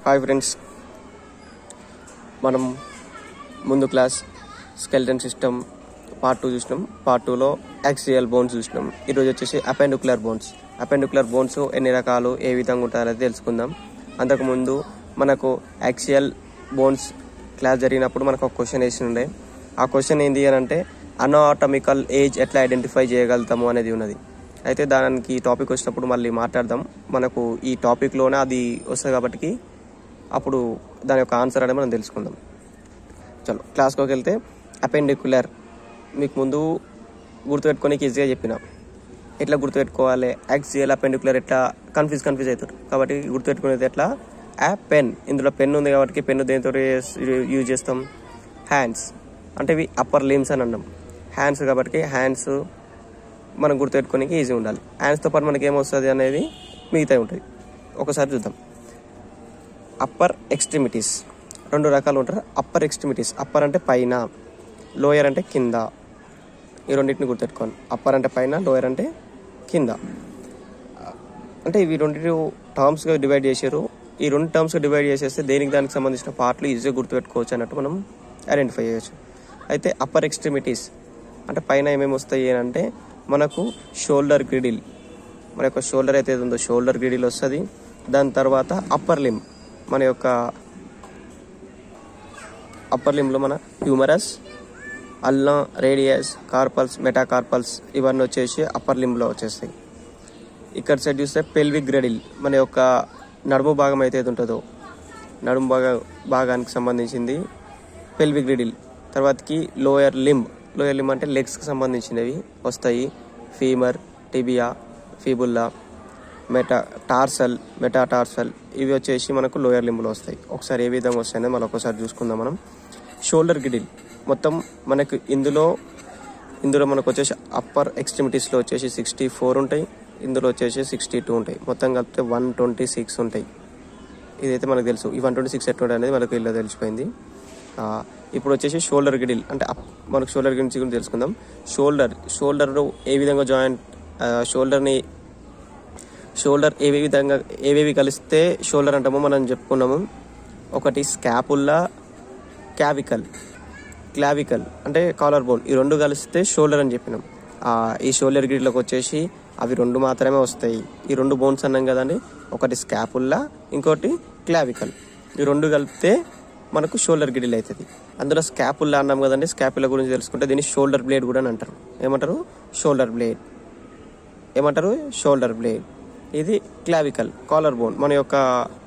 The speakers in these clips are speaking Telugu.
హాయ్ ఫ్రెండ్స్ మనం ముందు class skeleton system part two చూసినాం పార్ట్ టూలో యాక్సియల్ బోన్స్ చూసినాం ఈరోజు వచ్చేసి అపెండుకులర్ బోన్స్ అపెండుకులర్ బోన్స్ ఎన్ని రకాలు ఏ విధంగా ఉంటారనేది తెలుసుకుందాం అంతకుముందు మనకు యాక్సియల్ బోన్స్ క్లాస్ జరిగినప్పుడు మనకు ఒక క్వశ్చన్ వేసి ఉండే ఆ క్వశ్చన్ ఏంటి అని అంటే అనాటమికల్ ఏజ్ ఎట్లా ఐడెంటిఫై చేయగలుగుతాము అనేది ఉన్నది అయితే దానికి టాపిక్ వచ్చినప్పుడు మళ్ళీ మాట్లాడదాం మనకు ఈ టాపిక్లోనే అది వస్తుంది కాబట్టి అప్పుడు దాని యొక్క ఆన్సర్ అనేది మనం తెలుసుకుందాం చలో క్లాస్లోకి వెళ్తే అపెండికులర్ మీకు ముందు గుర్తుపెట్టుకోనికి ఈజీగా చెప్పిన ఎట్లా గుర్తుపెట్టుకోవాలి యాక్సియల్ అపెండికులర్ ఎట్లా కన్ఫ్యూజ్ కన్ఫ్యూజ్ అవుతారు కాబట్టి గుర్తుపెట్టుకునేది ఎట్లా ఆ పెన్ ఇందులో పెన్ ఉంది కాబట్టి పెన్ను దేంతో యూజ్ చేస్తాం హ్యాండ్స్ అంటే ఇవి అప్పర్ లిమ్స్ అని అన్నాం హ్యాండ్స్ కాబట్టి హ్యాండ్స్ మనం గుర్తుపెట్టుకోనికి ఈజీ ఉండాలి హ్యాండ్స్తో పాటు మనకి ఏమొస్తుంది అనేది మిగతా ఉంటుంది ఒకసారి చూద్దాం అప్పర్ ఎక్స్ట్రిమిటీస్ రెండు రకాలు ఉంటారు అప్పర్ ఎక్స్ట్రిమిటీస్ అప్పర్ అంటే పైన లోయర్ అంటే కింద ఈ రెండింటిని గుర్తుపెట్టుకోండి అప్పర్ అంటే పైన లోయర్ అంటే కింద అంటే ఇవి రెండు టర్మ్స్గా డివైడ్ చేశారు ఈ రెండు టర్మ్స్గా డివైడ్ చేసేస్తే దేనికి దానికి సంబంధించిన పార్ట్లు ఈజీగా గుర్తుపెట్టుకోవచ్చు అన్నట్టు మనం ఐడెంటిఫై చేయొచ్చు అయితే అప్పర్ ఎక్స్ట్రిమిటీస్ అంటే పైన ఏమేమి వస్తాయి అని అంటే మనకు షోల్డర్ గ్రిడిల్ మన యొక్క షోల్డర్ అయితే ఉందో షోల్డర్ గ్రిడిల్ వస్తుంది దాని తర్వాత అప్పర్ లిమ్ మన యొక్క అప్పర్ లిమ్లో మన హ్యూమరస్ అల్లం రేడియస్ కార్పల్స్ మెటాకార్పల్స్ ఇవన్నీ వచ్చేసి అప్పర్ లిమ్లో వచ్చేస్తాయి ఇక్కడ సైడ్ చూస్తే పెల్విక్ గ్రెడిల్ మన యొక్క నడుము భాగం అయితే ఏది ఉంటుందో నడుము భాగ భాగానికి సంబంధించింది పెల్విక్ గ్రెడిల్ తర్వాతకి లోయర్ లిమ్ లోయర్ లిమ్ అంటే లెగ్స్కి సంబంధించినవి వస్తాయి femur tibia fibula metatarsal metatarsal ఇవి వచ్చేసి మనకు లోయర్ లింబ్లో వస్తాయి ఒకసారి ఏ విధంగా వస్తాయనేది మనం ఒకసారి చూసుకుందాం మనం షోల్డర్ గిడిల్ మొత్తం మనకు ఇందులో ఇందులో మనకు వచ్చేసి అప్పర్ ఎక్స్ట్రిమిటీస్లో వచ్చేసి సిక్స్టీ ఫోర్ ఉంటాయి ఇందులో వచ్చేసి సిక్స్టీ టూ ఉంటాయి మొత్తం కలిపితే వన్ ట్వంటీ సిక్స్ ఉంటాయి ఇదైతే మనకు తెలుసు ఈ వన్ ట్వంటీ సిక్స్ ఎట్లా అనేది మనకు ఇలా తెలిసిపోయింది ఆ, ఇప్పుడు వచ్చేసి షోల్డర్ గిడిల్ అంటే అప్- మనకు షోల్డర్ గురించి గురించి తెలుసుకుందాం షోల్డర్ షోల్డర్ ఏ విధంగా జాయింట్ షోల్డర్ని షోల్డర్ ఏ విధంగా ఏవేవి కలిస్తే షోల్డర్ అంటామో మనం చెప్పుకున్నాము ఒకటి స్కాపుల్లా క్యావికల్ క్లావికల్ అంటే కాలర్ బోన్ ఈ రెండు కలిస్తే షోల్డర్ అని చెప్పినాం ఆ, ఈ షోల్డర్ గిడ్లోకి వచ్చేసి అవి రెండు మాత్రమే వస్తాయి ఈ రెండు బోన్స్ అన్నాం కదండి ఒకటి స్కాపుల్లా ఇంకోటి క్లావికల్ ఈ రెండు కలిపితే మనకు షోల్డర్ గిడిల్ అవుతుంది అందులో స్కాపుల్లా అన్నాం కదండి స్కాపుల్లా గురించి తెలుసుకుంటే దీన్ని షోల్డర్ బ్లేడ్ కూడా అని అంటారు ఏమంటారు షోల్డర్ బ్లేడ్ ఏమంటారు షోల్డర్ బ్లేడ్ ఇది క్లావికల్ కాలర్ బోన్ మన యొక్క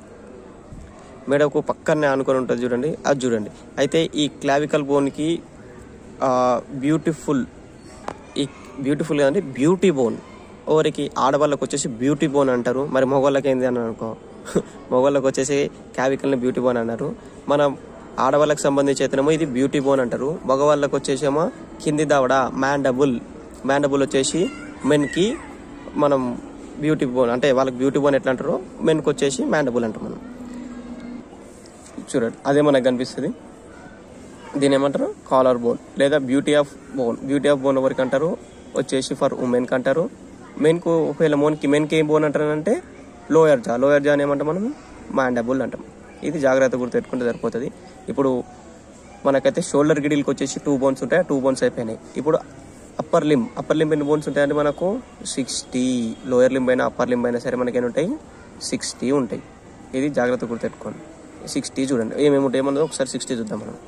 మెడకు పక్కనే ఆనుకొని ఉంటుంది చూడండి అది చూడండి అయితే ఈ క్లావికల్ బోన్కి బ్యూటిఫుల్ ఈ బ్యూటిఫుల్ అంటే బ్యూటీ బోన్ ఓరికి ఆడవాళ్ళకి వచ్చేసి బ్యూటీ బోన్ అంటారు మరి మగవాళ్ళకి ఏంది అని అనుకో మగవాళ్ళకి వచ్చేసి క్లావికల్ని బ్యూటీ బోన్ అన్నారు మనం ఆడవాళ్ళకి సంబంధించి అయితేనేమో ఇది బ్యూటీ బోన్ అంటారు మగవాళ్ళకి వచ్చేసేమో కింది దవడ మ్యాండబుల్ మ్యాండబుల్ వచ్చేసి మెన్కి మనం బ్యూటీ బోన్ అంటే వాళ్ళకి బ్యూటీ బోన్ ఎట్లా అంటారో మెన్కి వచ్చేసి మ్యాండబుల్ అంటాం మనం చూడండి అదే మనకు కనిపిస్తుంది దీని ఏమంటారు కాలర్ బోన్ లేదా beauty of bone beauty of bone ఎవరికి అంటారు వచ్చేసి ఫర్ ఉమెన్కి అంటారు మెన్కు ఒకవేళ మోన్కి మెన్కి ఏం బోన్ అంటారు అంటే లోయర్ జా లోయర్ జా అని ఏమంటాం మనం మ్యాండబుల్ అంటాం ఇది జాగ్రత్త గుర్తుపెట్టుకుంటే సరిపోతుంది ఇప్పుడు మనకైతే షోల్డర్ గిడిల్కి వచ్చేసి టూ బోన్స్ ఉంటాయి టూ బోన్స్ అయిపోయినాయి ఇప్పుడు అప్పర్ లిమ్ అప్పర్ లిమ్ ఎన్ని బోన్స్ ఉంటాయంటే మనకు సిక్స్టీ లోయర్ లింబ్ అయినా అప్పర్ లింబ్ అయినా సరే మనకి ఎన్ని ఉంటాయి సిక్స్టీ ఉంటాయి ఇది జాగ్రత్త గుర్తుపెట్టుకోండి సిక్స్టీ చూడండి ఏమేమి ఉంటాయి ఏమన్నదో ఒకసారి సిక్స్టీ చూద్దాం మనం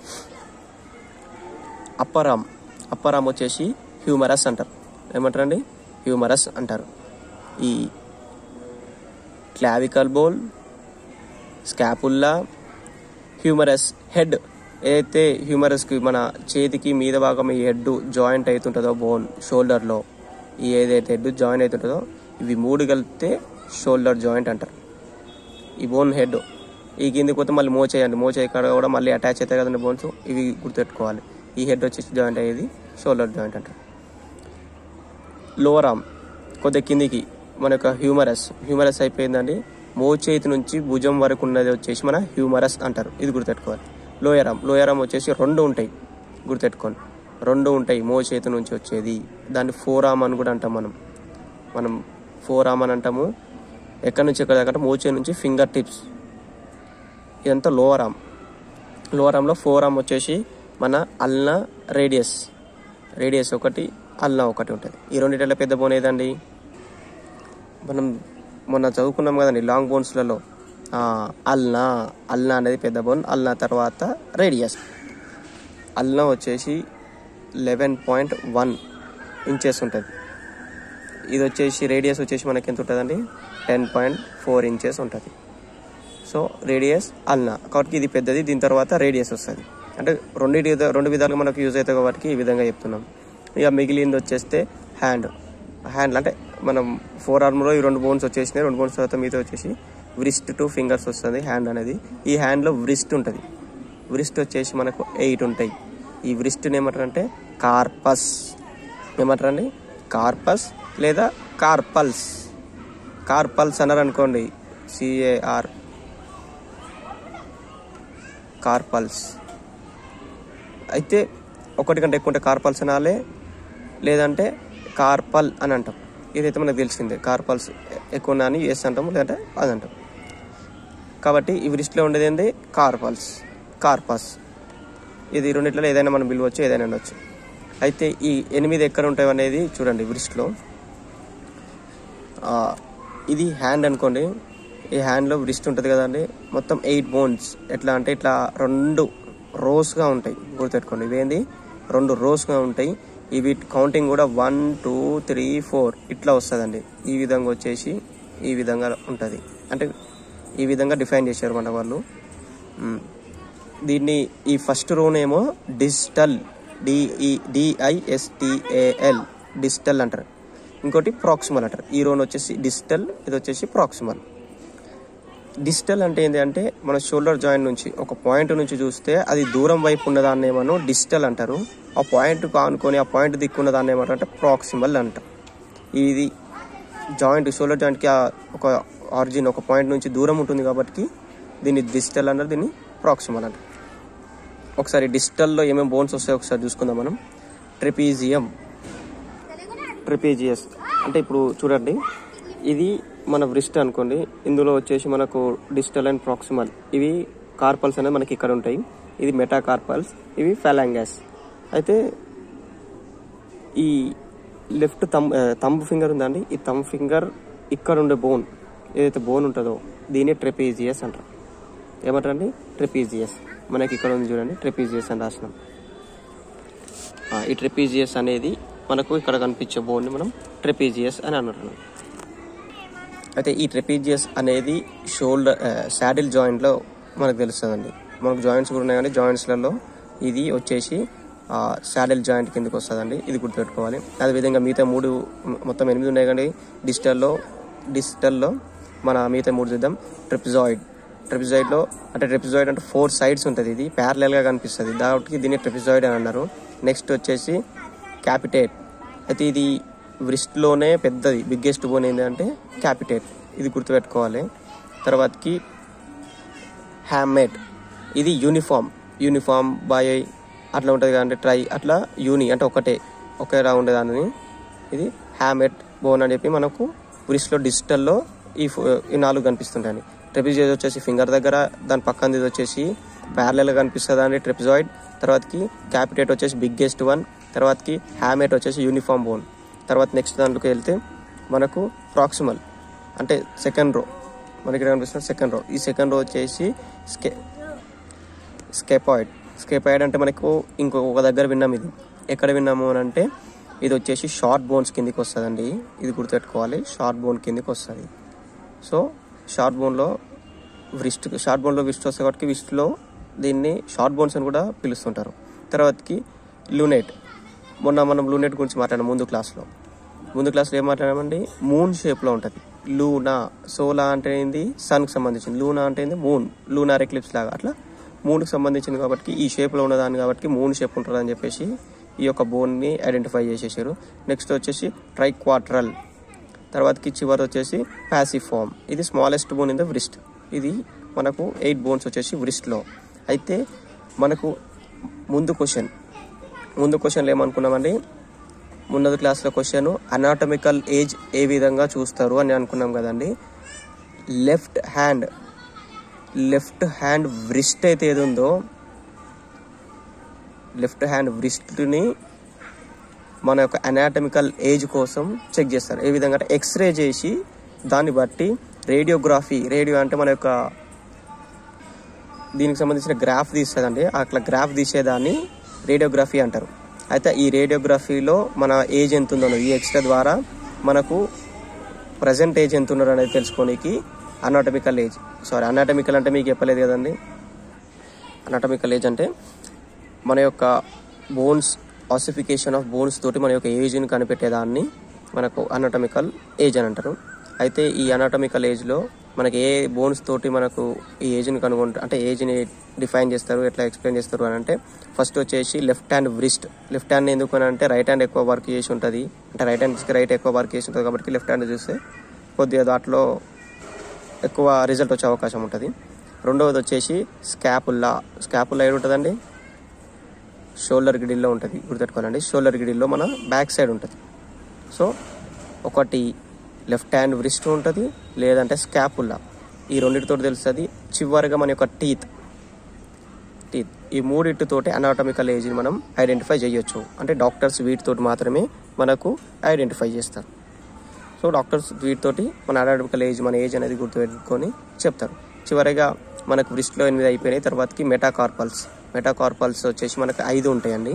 అప్పర్ ఆమ్ అప్పర్ ఆమ్ వచ్చేసి హ్యూమరస్ అంటారు ఏమంటారండి హ్యూమరస్ అంటారు ఈ clavicle bone scapula humerus head ఏదైతే హ్యూమరస్కి మన చేతికి మీద భాగం ఈ హెడ్ జాయింట్ అవుతుంటుందో బోన్ షోల్డర్లో ఈ ఏదైతే హెడ్ జాయింట్ అవుతుంటుందో ఇవి మూడు కలిపితే షోల్డర్ జాయింట్ అంటారు ఈ బోన్ హెడ్ ఈ కిందికి పోతే మళ్ళీ మోచేయండి మోచేయి కాడ కూడా మళ్ళీ అటాచ్ అవుతాయి కదండి బోన్స్ ఇవి గుర్తుపెట్టుకోవాలి ఈ హెడ్ వచ్చేసి జాయింట్ అయ్యేది షోల్డర్ జాయింట్ అంటారు లోవర్ ఆర్మ్ కొద్దిగా కిందికి మన యొక్క హ్యూమరస్ హ్యూమరస్ అయిపోయిందండి మోచేతి నుంచి భుజం వరకు ఉన్నది వచ్చేసి మన హ్యూమరస్ అంటారు ఇది గుర్తుపెట్టుకోవాలి లోయర్ ఆర్మ్ లోయర్ ఆర్మ్ వచ్చేసి రెండు ఉంటాయి గుర్తుపెట్టుకోండి రెండు ఉంటాయి మోచేతి నుంచి వచ్చేది దాన్ని ఫోర్ ఆర్మ్ అని కూడా అంటాం మనం మనం ఫోర్ ఆర్మ్ అని అంటాము ఎక్కడి నుంచి ఎక్కడ దాకా అంటే మోచే నుంచి ఫింగర్ టిప్స్ ఇదంతా లోవర్ ఆర్మ్ లోవర్ ఆర్మ్లో ఫోర్ ఆర్మ్ వచ్చేసి మన అల్నా రేడియస్ రేడియస్ ఒకటి అల్నా ఒకటి ఉంటుంది ఈ రెండిటిలో పెద్ద బోన్ ఏదండి మనం మొన్న చదువుకున్నాం కదండి లాంగ్ బోన్స్లలో అల్నా అల్నా అనేది పెద్ద బోన్ అల్నా తర్వాత రేడియస్ అల్నా వచ్చేసి లెవెన్ పాయింట్ వన్ ఇంచెస్ ఉంటుంది ఇది వచ్చేసి రేడియస్ వచ్చేసి మనకి ఎంత ఉంటుందండి టెన్ పాయింట్ ఫోర్ ఇంచెస్ ఉంటుంది సో రేడియస్ అల్నా కాబట్టి ఇది పెద్దది దీని తర్వాత రేడియస్ వస్తుంది అంటే రెండు రెండు విధాలుగా మనకు యూజ్ అవుతాయి కాబట్టి ఈ విధంగా చెప్తున్నాం ఇక మిగిలింది వచ్చేస్తే హ్యాండ్ హ్యాండ్ అంటే మనం ఫోర్ ఆర్మ్లో ఈ రెండు బోన్స్ వచ్చేసినాయి రెండు బోన్స్ తర్వాత మీతో వచ్చేసి వ్రిస్ట్ టు ఫింగర్స్ వస్తుంది హ్యాండ్ అనేది ఈ హ్యాండ్లో వ్రిస్ట్ ఉంటుంది వ్రిస్ట్ వచ్చేసి మనకు ఎయిట్ ఉంటాయి ఈ వ్రిస్ట్ని ఏమంటారంటే కార్పస్ ఏమంటారండి కార్పస్ లేదా కార్పల్స్ కార్పల్స్ అన్నారు అనుకోండి సిఏఆర్ కార్పల్స్ అయితే ఒకటి కంటే ఎక్కువ ఉంటే కార్పల్స్ అనాలే లేదంటే కార్పల్ అని అంటాం ఇదైతే మనకు తెలిసిందే కార్పల్స్ ఎక్కువ ఉన్నా అని ఎస్ అంటాము లేదంటే అది అంటాం కాబట్టి ఈ లిస్ట్లో ఉండేది ఏంటి కార్పల్స్ కార్పస్ ఇది రెండిట్లో ఏదైనా మనం పిలవచ్చు ఏదైనా ఉండొచ్చు అయితే ఈ ఎనిమిది ఎక్కడ ఉంటాయి అనేది చూడండి వ్రిస్ట్లో ఇది హ్యాండ్ అనుకోండి ఈ హ్యాండ్లో వ్రిస్ట్ ఉంటుంది కదండి మొత్తం ఎయిట్ బోన్స్ ఎట్లా అంటే ఇట్లా రెండు రోస్గా ఉంటాయి గుర్తుపెట్టుకోండి ఇవేంది రెండు రోస్గా ఉంటాయి ఇవి కౌంటింగ్ కూడా వన్ టూ త్రీ ఫోర్ ఇట్లా వస్తుందండి ఈ విధంగా వచ్చేసి ఈ విధంగా ఉంటుంది అంటే ఈ విధంగా డిఫైన్ చేశారు మన వాళ్ళు మ్. దీన్ని ఈ ఫస్ట్ రోనేమో డిజిటల్ డిఈ డిఐఎస్టిఏఎల్ డిజిటల్ అంటారు ఇంకోటి ప్రాక్సిమల్ అంటారు ఈ రోన్ వచ్చేసి డిజిటల్ ఇది వచ్చేసి ప్రాక్సిమల్ డిజిటల్ అంటే ఏంటి అంటే మన షోల్డర్ జాయింట్ నుంచి ఒక పాయింట్ నుంచి చూస్తే అది దూరం వైపు ఉన్నదాన్ని ఏమో డిజిటల్ అంటారు ఆ పాయింట్ కానుకొని ఆ పాయింట్ దిక్కున్న దాన్ని ఏమంటారు అంటే ప్రాక్సిమల్ అంటారు ఇది జాయింట్ షోల్డర్ జాయింట్కి ఆ ఒక ఆరిజిన్ ఒక పాయింట్ నుంచి దూరం ఉంటుంది కాబట్టి దీన్ని డిజిటల్ అంటారు దీన్ని ప్రాక్సిమల్ అంటారు ఒకసారి డిజిటల్లో ఏమేమి బోన్స్ వస్తాయో ఒకసారి చూసుకుందాం మనం ట్రిపీజియం ట్రిపీజియస్ అంటే ఇప్పుడు చూడండి ఇది మన వ్రిస్ట్ అనుకోండి ఇందులో వచ్చేసి మనకు డిజిటల్ అండ్ ప్రాక్సిమల్ ఇవి కార్పల్స్ అనేది మనకి ఇక్కడ ఉంటాయి ఇది మెటా కార్పల్స్ ఇవి ఫెలాంగాస్ అయితే ఈ లెఫ్ట్ తమ్ తంబ్ ఫింగర్ ఉందండి ఈ తంబ్ ఫింగర్ ఇక్కడ ఉండే బోన్ ఏదైతే బోన్ ఉంటుందో దీన్ని ట్రెపీజియస్ అంటారు ఏమంటారండి ట్రెపీజియస్ మనకి ఇక్కడ ఉంది చూడండి ట్రెపీజియస్ అని రాసినాం ఆ, ఈ ట్రెపీజియస్ అనేది మనకు ఇక్కడ కనిపించే బోన్ని మనం ట్రెపీజియస్ అని అంటున్నాం అయితే ఈ ట్రెపీజియస్ అనేది షోల్డర్ శాడిల్ జాయింట్లో మనకు తెలుస్తుందండి మనకు జాయింట్స్ కూడా ఉన్నాయి కానీ జాయింట్స్లలో ఇది వచ్చేసి శాడిల్ జాయింట్ కిందకి వస్తుందండి ఇది గుర్తుపెట్టుకోవాలి అదేవిధంగా మిగతా మూడు మ- మొత్తం ఎనిమిది ఉన్నాయి కానీ డిజిటల్లో డిజిటల్లో మన మిగతా మూడు చూద్దాం ట్రిపిజాయిడ్ ట్రిపిజాయిడ్లో అంటే ట్రిపిజాయిడ్ అంటే ఫోర్ సైడ్స్ ఉంటుంది ఇది ప్యారలల్గా కనిపిస్తుంది దానికి దీన్ని ట్రిపిజాయిడ్ అని అన్నారు నెక్స్ట్ వచ్చేసి క్యాపిటేట్ అయితే ఇది వ్రిస్ట్లోనే పెద్దది బిగ్గెస్ట్ బోన్ ఏంటంటే క్యాపిటేట్ ఇది గుర్తుపెట్టుకోవాలి తర్వాతకి హ్యామ్మేట్ ఇది యూనిఫామ్ యూనిఫామ్ బాయ్ అట్లా ఉంటుంది కదంటే ట్రై అట్లా యూని అంటే ఒకటే ఒకేలా ఉండేదాన్ని ఇది హ్యామెట్ బోన్ అని చెప్పి మనకు వ్రిస్ట్లో డిజిటల్లో ఈ ఫో- ఈ నాలుగు కనిపిస్తుంటాయి ట్రెపిజాయిడ్ వచ్చేసి ఫింగర్ దగ్గర దాని పక్కన ఇది వచ్చేసి ప్యారలల్గా కనిపిస్తుంది అండి ట్రెపిజాయిడ్ తర్వాతకి క్యాపిటేట్ వచ్చేసి బిగ్గెస్ట్ వన్ తర్వాతకి హ్యామెట్ వచ్చేసి యూనిఫామ్ బోన్ తర్వాత నెక్స్ట్ దాంట్లోకి వెళ్తే మనకు ప్రాక్సిమల్ అంటే సెకండ్ రో మనకి ఇక్కడ కనిపిస్తుంది సెకండ్ రో ఈ సెకండ్ రో వచ్చేసి స్కే స్కేపాయిడ్ స్కేపాయిడ్ అంటే మనకు ఇంకొక దగ్గర విన్నాం ఇది ఎక్కడ విన్నాము అని అంటే ఇది వచ్చేసి షార్ట్ బోన్స్ కిందికి వస్తుందండి ఇది గుర్తుపెట్టుకోవాలి షార్ట్ బోన్ కిందికి వస్తుంది సో షార్ట్ బోన్లో వ్రిస్ట్ షార్ట్ బోన్లో విస్ట్ వస్తుంది కాబట్టి విస్ట్లో దీన్ని షార్ట్ బోన్స్ అని కూడా పిలుస్తుంటారు తర్వాతకి లూనెట్ మొన్న మనం లూనెట్ గురించి మాట్లాడాం ముందు క్లాస్లో ముందు క్లాస్లో ఏం మాట్లాడామండి మూన్ షేప్లో ఉంటుంది లూనా సోలా అంటే ఏంది సన్కి సంబంధించింది లూనా అంటే ఏంది మూన్ లూనార్ ఎక్లిప్స్ లాగా అట్లా మూన్కి సంబంధించింది కాబట్టి ఈ షేప్లో ఉన్నదాన్ని కాబట్టి మూన్ షేప్ ఉంటుందని చెప్పేసి ఈ యొక్క బోన్ని ఐడెంటిఫై చేసేసారు నెక్స్ట్ వచ్చేసి ట్రైక్వాట్రల్ తర్వాతకి చివరి వచ్చేసి ప్యాసిఫామ్ ఇది smallest bone in the wrist ఇది మనకు ఎయిట్ బోన్స్ వచ్చేసి వ్రిస్ట్లో అయితే మనకు ముందు క్వశ్చన్ ముందు క్వశ్చన్లో ఏమనుకున్నామండి ముందు క్లాస్లో క్వశ్చన్ అనాటమికల్ ఏజ్ ఏ విధంగా చూస్తారు అని అనుకున్నాం కదండి left hand left hand wrist అయితే ఏది ఉందో లెఫ్ట్ హ్యాండ్ వ్రిస్ట్ని మన యొక్క అనాటమికల్ ఏజ్ కోసం చెక్ చేస్తారు ఏ విధంగా అంటే ఎక్స్రే చేసి దాన్ని బట్టి రేడియోగ్రఫీ రేడియో అంటే మన యొక్క దీనికి సంబంధించిన గ్రాఫ్ తీస్తుందండి అట్లా గ్రాఫ్ తీసేదాన్ని రేడియోగ్రఫీ అంటారు అయితే ఈ రేడియోగ్రఫీలో మన ఏజ్ ఎంత ఉందో ఈ ఎక్స్రే ద్వారా మనకు ప్రజెంట్ ఏజ్ ఎంత ఉన్నారో అనేది తెలుసుకోనికి అనాటమికల్ ఏజ్ సారీ అనాటమికల్ అంటే మీకు చెప్పలేదు కదండి అనాటమికల్ ఏజ్ అంటే మన యొక్క బోన్స్ ఆసిఫికేషన్ ఆఫ్ బోన్స్ తోటి మన యొక్క ఏజ్ని కనిపెట్టేదాన్ని మనకు అనాటమికల్ ఏజ్ అని అంటారు అయితే ఈ అనాటమికల్ ఏజ్లో మనకి ఏ బోన్స్ తోటి మనకు ఈ ఏజ్ని కనుగొంట అంటే ఏజ్ని డిఫైన్ చేస్తారు ఎట్లా ఎక్స్ప్లెయిన్ చేస్తారు అని అంటే ఫస్ట్ వచ్చేసి left hand wrist left hand ఎందుకు అని అంటే రైట్ హ్యాండ్ ఎక్కువ వర్క్ చేసి ఉంటుంది అంటే రైట్ హ్యాండ్స్కి రైట్ ఎక్కువ వర్క్ చేసి ఉంటుంది కాబట్టి లెఫ్ట్ హ్యాండ్ చూస్తే కొద్దిగా దాంట్లో ఎక్కువ రిజల్ట్ వచ్చే అవకాశం ఉంటుంది రెండవది వచ్చేసి స్కాపుల్లా స్కాపుల్లా ఏడు ఉంటుందండి షోల్డర్ గిడిల్లో ఉంటుంది గుర్తుపెట్టుకోవాలండి షోల్డర్ గిడిల్లో మన బ్యాక్ సైడ్ ఉంటుంది సో ఒకటి లెఫ్ట్ హ్యాండ్ వ్రిస్ట్ ఉంటుంది లేదంటే స్కాపుల్లా ఈ రెండింటితో తెలుస్తుంది చివరిగా మన యొక్క టీత్ టీత్ ఈ మూడింటితోటి అనాటమికల్ ఏజ్ని మనం ఐడెంటిఫై చేయొచ్చు అంటే డాక్టర్స్ వీటితోటి మాత్రమే మనకు ఐడెంటిఫై చేస్తారు సో డాక్టర్స్ వీటితోటి మన అనాటమికల్ ఏజ్ మన ఏజ్ అనేది గుర్తుపెట్టుకొని చెప్తారు చివరిగా మనకు వ్రిస్ట్లో ఎనిమిది అయిపోయినాయి తర్వాతకి మెటాకార్పల్స్ మెటాకార్పల్స్ వచ్చేసి మనకు ఐదు ఉంటాయండి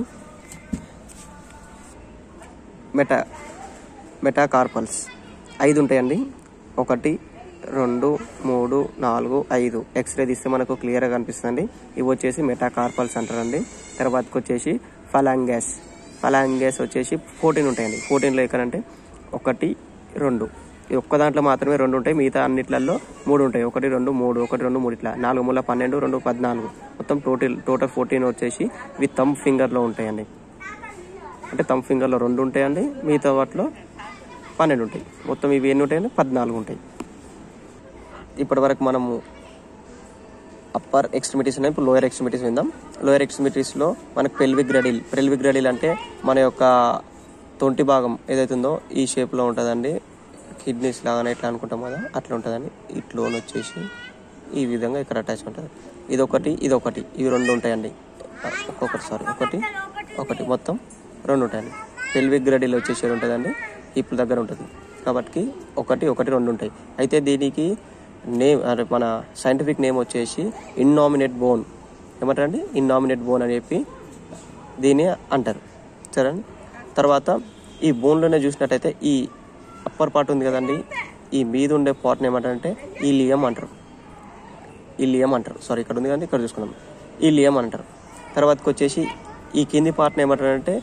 మెటా మెటాకార్పల్స్ ఐదు ఉంటాయండి ఒకటి రెండు మూడు నాలుగు ఐదు ఎక్స్రే తీస్తే మనకు క్లియర్గా కనిపిస్తుంది ఇవి వచ్చేసి మెటాకార్పల్స్ అంటారండి తర్వాతకి వచ్చేసి ఫలాంగాస్ ఫలాంగాస్ వచ్చేసి ఫోర్టీన్ ఉంటాయండి ఫోర్టీన్లో ఎక్కడంటే ఒకటి రెండు ఈ ఒక్క దాంట్లో మాత్రమే రెండు ఉంటాయి మిగతా అన్నిట్లలో మూడు ఉంటాయి ఒకటి రెండు మూడు ఒకటి రెండు మూడు ఇట్లా నాలుగు మూల పన్నెండు రెండు పద్నాలుగు మొత్తం టోటల్ టోటల్ ఫోర్టీన్ వచ్చేసి ఇవి థమ్ ఫింగర్లో ఉంటాయండి అంటే థమ్ ఫింగర్లో రెండు ఉంటాయండి మిగతా వాటిలో పన్నెండు ఉంటాయి మొత్తం ఇవి ఎన్ని ఉంటాయండి పద్నాలుగు ఉంటాయి ఇప్పటి వరకు మనము అప్పర్ ఎక్స్ట్రిమిటీస్ ఉన్నాయి ఇప్పుడు లోయర్ ఎక్స్ట్రిమిటీస్ విందాం లోయర్ ఎక్స్ట్రిమిటీస్లో మనకు పెల్విక్ గ్రడిల్ పెల్విక్ గ్రడిల్ అంటే మన యొక్క తొంటి భాగం ఏదైతుందో ఈ షేప్లో ఉంటుందండి కిడ్నీస్ లాగానే ఇట్లా అనుకుంటాం కదా అట్లా ఉంటుందండి ఇట్లోన్ వచ్చేసి ఈ విధంగా ఇక్కడ అటాచ్ ఉంటుంది ఇదొకటి ఇదొకటి ఇవి రెండు ఉంటాయండి ఒక్కొక్కటి సారీ ఒకటి ఒకటి మొత్తం రెండు ఉంటాయండి పెల్విక్ గ్రడిల్ వచ్చేసి ఉంటుందండి హిప్ దగ్గర ఉంటుంది కాబట్టి ఒకటి ఒకటి రెండు ఉంటాయి అయితే దీనికి నేమ్ అంటే మన సైంటిఫిక్ నేమ్ వచ్చేసి ఇన్నామినేట్ బోన్ ఏమంటారండి ఇన్నామినేట్ బోన్ అని చెప్పి దీన్ని అంటారు సరేండి తర్వాత ఈ బోన్లోనే చూసినట్టయితే ఈ అప్పర్ పార్ట్ ఉంది కదండి ఈ మీద ఉండే పార్ట్ని ఏమంటారంటే ఈ లియం అంటారు ఈ లియం అంటారు సారీ ఇక్కడ ఉంది కానీ ఇక్కడ చూసుకున్నాం ఈ లియం అంటారు తర్వాతకి వచ్చేసి ఈ కింది పార్ట్ని ఏమంటారంటే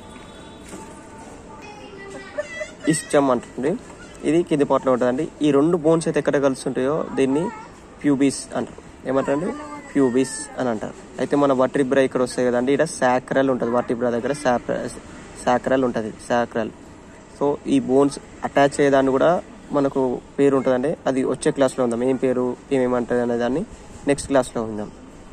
ఇస్టమ్ అంటుంది ఇది కింది పార్ట్లో ఉంటుందండి ఈ రెండు బోన్స్ అయితే ఎక్కడ కలుస్తుంటాయో దీన్ని ప్యూబిస్ అంటారు ఏమంటారండి ప్యూబిస్ అని అంటారు అయితే మన వట్రిబ్రా ఇక్కడ వస్తాయి కదండి ఇక్కడ సాక్రల్ ఉంటుంది వట్రిబ్రా దగ్గర సాక్రల్ ఉంటుంది సాక్రల్ సో ఈ బోన్స్ అటాచ్ అయ్యేదాన్ని కూడా మనకు పేరు ఉంటుందండి అది వచ్చే క్లాస్లో ఉందాం ఏం పేరు ఏమేమంటుంది అనే దాన్ని నెక్స్ట్ క్లాస్లో ఉందాం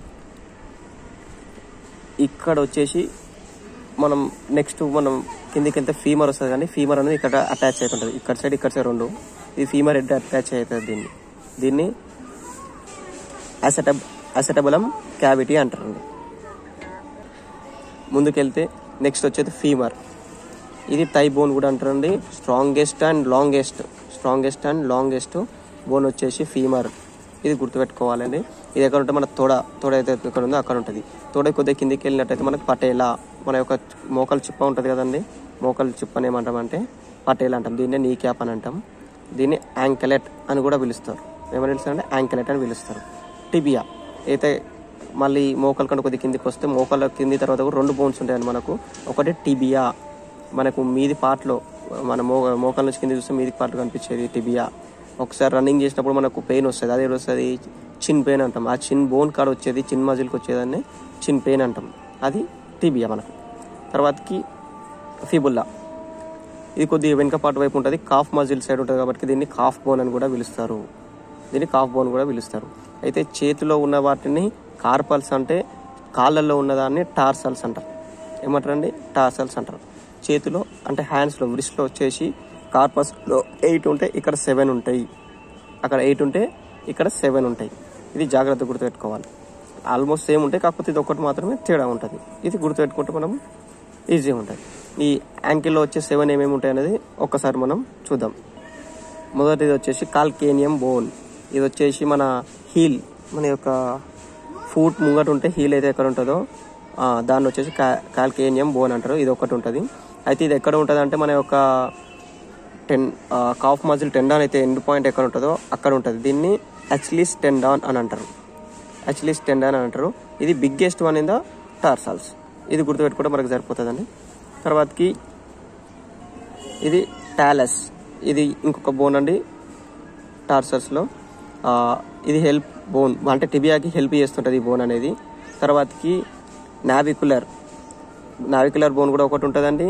ఇక్కడ వచ్చేసి మనం నెక్స్ట్ మనం కిందికి వెళ్తే ఫీమర్ వస్తుంది కానీ ఫీమర్ అనేది ఇక్కడ అటాచ్ అవుతుంటుంది ఇక్కడ సైడ్ ఇక్కడ సైడ్ రెండు ఇది ఫీమర్ హెడ్ అటాచ్ అవుతుంది దీన్ని దీన్ని అసెటబ్ అసెటబులం క్యావిటీ అంటారండి ముందుకెళ్తే నెక్స్ట్ వచ్చేది ఫీమర్ ఇది టై బోన్ కూడా అంటారండి strongest and longest strongest and longest bone వచ్చేసి ఫీమర్ ఇది గుర్తుపెట్టుకోవాలండి ఇది ఎక్కడ ఉంటే మన తొడ తొడ అయితే ఎక్కడ ఉందో అక్కడ ఉంటుంది తొడ కొద్దిగా కిందికి వెళ్ళినట్టయితే మనకు పటేలా మన యొక్క మోకాలు చిప్ప ఉంటుంది కదండి మోకాలు చిప్పని ఏమంటామంటే పటేల్ అంటాం దీన్నే నీ క్యాప్ అని అంటాం దీన్ని యాంకలెట్ అని కూడా పిలుస్తారు ఏమని పిలుస్తారంటే యాంకలెట్ అని పిలుస్తారు టిబియా అయితే మళ్ళీ మోకాలు కంటే కొద్ది కిందికి వస్తే మోకాల కింది తర్వాత కూడా రెండు బోన్స్ ఉంటాయండి మనకు ఒకటి టిబియా మనకు మీది పార్ట్లో మన మో మోకాల నుంచి కింద చూస్తే మీది పార్ట్ కనిపించేది టిబియా ఒకసారి రన్నింగ్ చేసినప్పుడు మనకు పెయిన్ వస్తుంది అదే వస్తుంది చిన్ పెయిన్ అంటాం ఆ చిన్ బోన్ కాడ వచ్చేది చిన్ మజిల్కి వచ్చేదాన్ని చిన్ పెయిన్ అంటాం అది టిబియా మనకు తర్వాతకి ఫిబుల్లా ఇది కొద్దిగా వెనుక పాటు వైపు ఉంటుంది కాఫ్ మజిల్ సైడ్ ఉంటుంది కాబట్టి దీన్ని కాఫ్ బోన్ అని కూడా పిలుస్తారు దీన్ని కాఫ్ బోన్ కూడా పిలుస్తారు అయితే చేతిలో ఉన్న వాటిని కార్పల్స్ అంటే కాళ్ళల్లో ఉన్నదాన్ని టార్సల్స్ అంటారు ఏమంటారండి టార్సల్స్ అంటారు చేతిలో అంటే హ్యాండ్స్లో వ్రిస్ట్లో వచ్చేసి కార్పస్లో ఎయిట్ ఉంటే ఇక్కడ సెవెన్ ఉంటాయి అక్కడ ఎయిట్ ఉంటే ఇక్కడ సెవెన్ ఉంటాయి ఇది జాగ్రత్త గుర్తుపెట్టుకోవాలి ఆల్మోస్ట్ సేమ్ ఉంటాయి కాకపోతే ఇది ఒకటి మాత్రమే తేడా ఉంటుంది ఇది గుర్తుపెట్టుకుంటే మనం ఈజీ ఉంటుంది ఈ యాంకిల్లో వచ్చే సెవెన్ ఏమేమి ఉంటాయి అనేది ఒక్కసారి మనం చూద్దాం మొదటిది వచ్చేసి కాల్కేనియం బోన్ ఇది వచ్చేసి మన హీల్ మన యొక్క ఫూట్ ముంగట ఉంటే హీల్ అయితే ఎక్కడ ఉంటుందో ఆ, దాన్ని వచ్చేసి కా కాల్కేనియం బోన్ అంటారు ఇది ఒకటి ఉంటుంది అయితే ఇది ఎక్కడ ఉంటుంది అంటే మన యొక్క టెన్ కాఫ్ మజిల్ టెండాన్ అయితే ఎండ్ పాయింట్ ఎక్కడ ఉంటుందో అక్కడ ఉంటుంది దీన్ని అచ్లీస్ టెండాన్ అని అంటారు అచ్లీస్ టెండాన్ అని అంటారు ఇది biggest one in the tarsals ఇది గుర్తుపెట్టుకుంటే మనకు సరిపోతుందండి తర్వాతకి ఇది టాలస్ ఇది ఇంకొక బోన్ అండి టార్సర్స్లో ఆ, ఇది హెల్ప్ బోన్ అంటే టిబియాకి హెల్ప్ చేస్తుంటుంది ఈ బోన్ అనేది తర్వాతకి నావికులర్ నావికులర్ బోన్ కూడా ఒకటి ఉంటుందండి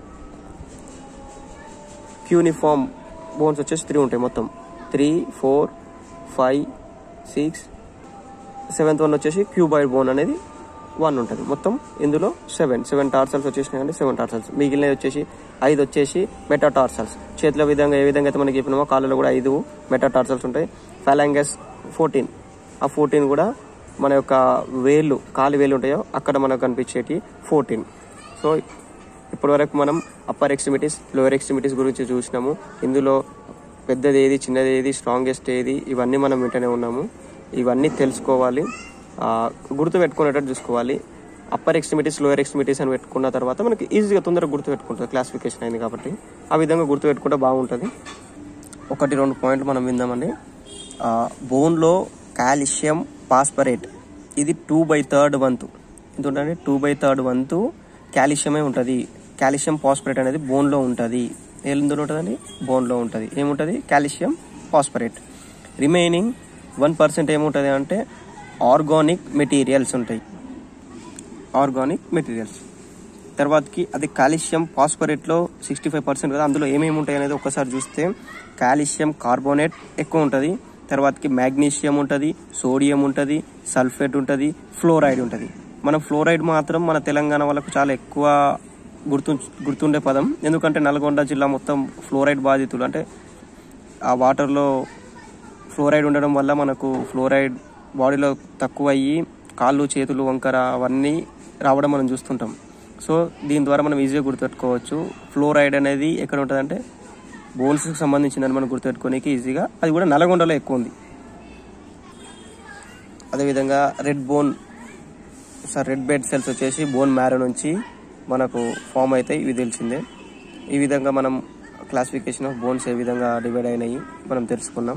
క్యూనిఫామ్ బోన్స్ వచ్చేసి త్రీ ఉంటాయి మొత్తం three four five six seventh one వచ్చేసి క్యూబాయిడ్ బోన్ అనేది వన్ ఉంటుంది మొత్తం ఇందులో సెవెన్ సెవెన్ టార్సల్స్ వచ్చేసినాయి అంటే సెవెన్ టార్సల్స్ మిగిలినవి వచ్చేసి ఐదు వచ్చేసి మెటా టార్సల్స్ చేతుల విధంగా ఏ విధంగా అయితే మనకి చెప్పినామో కాళ్ళలో కూడా ఐదు మెటా టార్సల్స్ ఉంటాయి ఫాలాంగస్ ఫోర్టీన్ ఆ ఫోర్టీన్ కూడా మన యొక్క వేళ్ళు కాలు వేలు ఉంటాయో అక్కడ మనకు కనిపించేటి ఫోర్టీన్ సో ఇప్పటి వరకు మనం అప్పర్ ఎక్స్ట్రిమిటీస్ లోయర్ ఎక్స్ట్రిమిటీస్ గురించి చూసినాము ఇందులో పెద్దది ఏది చిన్నది ఏది స్ట్రాంగెస్ట్ ఏది ఇవన్నీ మనం వింటనే ఉన్నాము ఇవన్నీ తెలుసుకోవాలి ఆ, గుర్తు పెట్టుకునేటట్టు చూసుకోవాలి అప్పర్ ఎక్స్ట్రిమిటీస్ లోయర్ ఎక్స్ట్రిమిటీస్ అని పెట్టుకున్న తర్వాత మనకి ఈజీగా తొందరగా గుర్తు పెట్టుకుంటుంది క్లాసిఫికేషన్ అయింది కాబట్టి ఆ విధంగా గుర్తు పెట్టుకుంటే బాగుంటుంది ఒకటి రెండు పాయింట్లు మనం విందామండి బోన్లో కాల్షియం పాస్పరేట్ ఇది టూ బై థర్డ్ వంతు ఎంత ఉంటుంది టూ బై థర్డ్ వంతు కాల్షియమే ఉంటుంది కాల్షియం పాస్పరేట్ అనేది బోన్లో ఉంటుంది ఎందులో ఉంటుందండి బోన్లో ఉంటుంది ఏముంటుంది calcium phosphate remaining one percent ఏముంటుంది అంటే ఆర్గానిక్ మెటీరియల్స్ ఉంటాయి ఆర్గానిక్ మెటీరియల్స్ తర్వాతకి అది కాల్షియం ఫాస్ఫరేట్లో సిక్స్టీ ఫైవ్ పర్సెంట్ కదా అందులో ఏమేమి ఉంటాయి అనేది ఒకసారి చూస్తే కాల్షియం కార్బోనేట్ ఎక్కువ ఉంటుంది తర్వాతకి మ్యాగ్నీషియం ఉంటుంది సోడియం ఉంటుంది సల్ఫేట్ ఉంటుంది ఫ్లోరైడ్ ఉంటుంది మన ఫ్లోరైడ్ మాత్రం మన తెలంగాణ వాళ్ళకు చాలా ఎక్కువ గుర్తు గుర్తుండే పదం ఎందుకంటే నల్గొండ జిల్లా మొత్తం ఫ్లోరైడ్ బాధితులు అంటే ఆ వాటర్లో ఫ్లోరైడ్ ఉండడం వల్ల మనకు ఫ్లోరైడ్ బాడీలో తక్కువ అయ్యి కాళ్ళు చేతులు వంకర అవన్నీ రావడం మనం చూస్తుంటాం సో దీని ద్వారా మనం ఈజీగా గుర్తుపెట్టుకోవచ్చు ఫ్లోరైడ్ అనేది ఎక్కడ ఉంటుందంటే బోన్స్కి సంబంధించిందని మనం గుర్తుపెట్టుకోనికి ఈజీగా అది కూడా నల్గొండలో ఎక్కువ ఉంది అదేవిధంగా red bone sir red blood cells వచ్చేసి బోన్ మ్యారో నుంచి మనకు ఫామ్ అవుతాయి ఇవి తెలిసిందే ఈ విధంగా మనం క్లాసిఫికేషన్ ఆఫ్ బోన్స్ ఏ విధంగా డివైడ్ అయినాయి మనం తెలుసుకున్నాం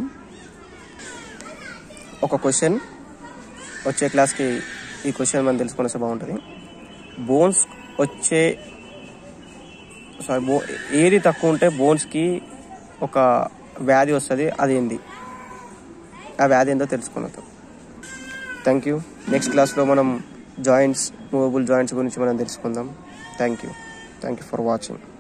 ఒక క్వశ్చన్ వచ్చే క్లాస్కి ఈ క్వశ్చన్ మనం తెలుసుకునే బాగుంటుంది బోన్స్ వచ్చే సారీ బో ఏది తక్కువ ఉంటే బోన్స్కి ఒక వ్యాధి వస్తుంది అది ఏంది ఆ వ్యాధి ఏందో తెలుసుకున్నాం థ్యాంక్ యూ నెక్స్ట్ క్లాస్లో మనం జాయింట్స్ మూవబుల్ జాయింట్స్ గురించి మనం తెలుసుకుందాం thank you thank you for watching